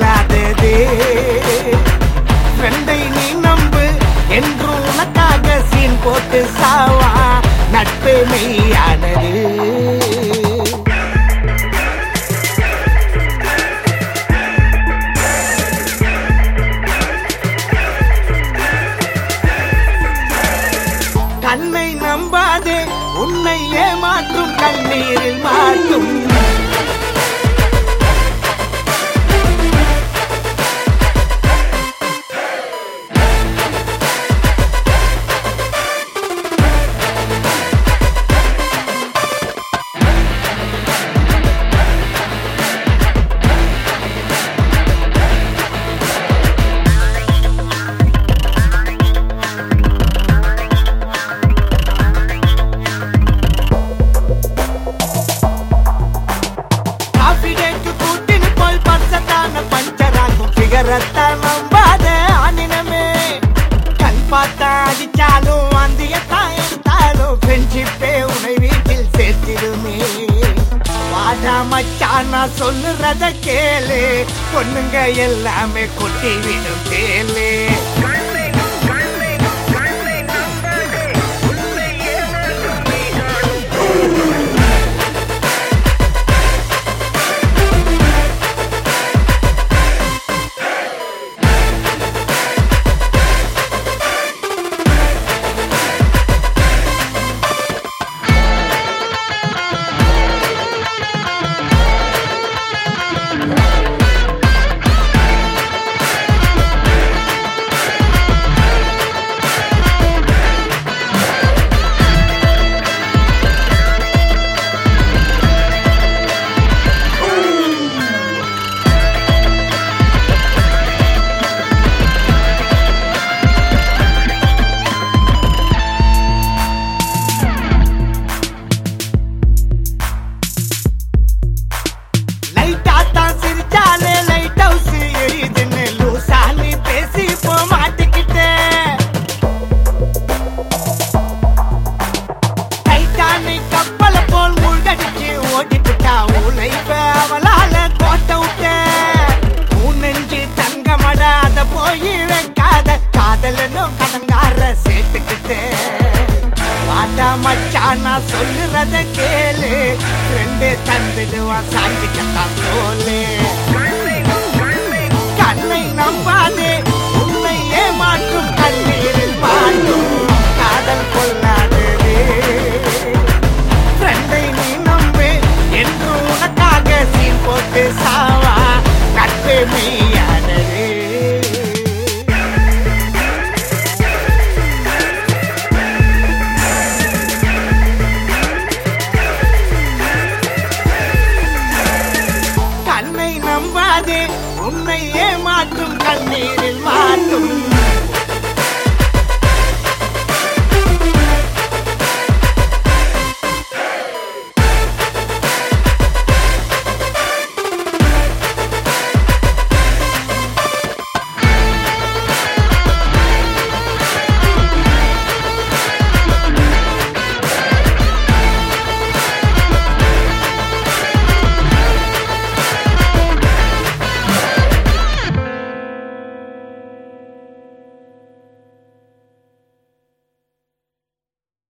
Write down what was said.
கொள்ளாதது ஃப்ரெண்டை நீ நம்பு என்று உனக்காக சீன் போட்டு சாவா நட்பு மெய்யானது கண்ணை நம்பாதே உன்னை ஏமாற்றும் கண்ணீரில் மாட்டும் காஃபி டேக்கு கூட்டின்னு போய் பர்சத்தான பஞ்சராகும் சிகரத்தான் நம்பாத ஆனினமே கண் பார்த்தா அடிச்சாலும் அந்தியத்தான் எடுத்தாலும் ஃப்ரெண்ட்ஷிப்பே உன்னை வீட்டில் சேர்த்திடுமே வாடா மச்சான் நான் சொல்லுறத கேளு பொண்ணுங்க எல்லாமே கொட்டி விடும் கேளு லைட்டா தான் சிரிச்சாலே லைட் ஹவுஸ் எரியுதுன்னு லூசா நீ பேசி போ மாட்டிக்கிட்டேன் டைட்டானிக் கப்பல போல் மூழ்கடிச்சு ஓடிப்புட்டா உழைப்ப அவளால கோட்டை விட்ட உன் நெஞ்சு தங்கமட அத போய் வைக்காத காதலனும் கடங்கார சேர்த்துக்கிட்டேன் வாடா மச்சான் நான் சொல்லுறத கேளு ரெண்டு தந்துடுவான் சாஞ்சிக்கத்தான் தோலு கண்ணை நம்பாதே உன்னை ஏமாற்றும் கண்ணீரில் பாட்டும் காதல் கொள்ளாதது ஃப்ரெண்டை நீ நம்பு என்று உனக்காக சீன் போட்டு சாவா நட்பு மெய்யானது கண்ணை நம்பாதே உன்னை ஏமாற்றும் கண்ணீரில் மாட்டும்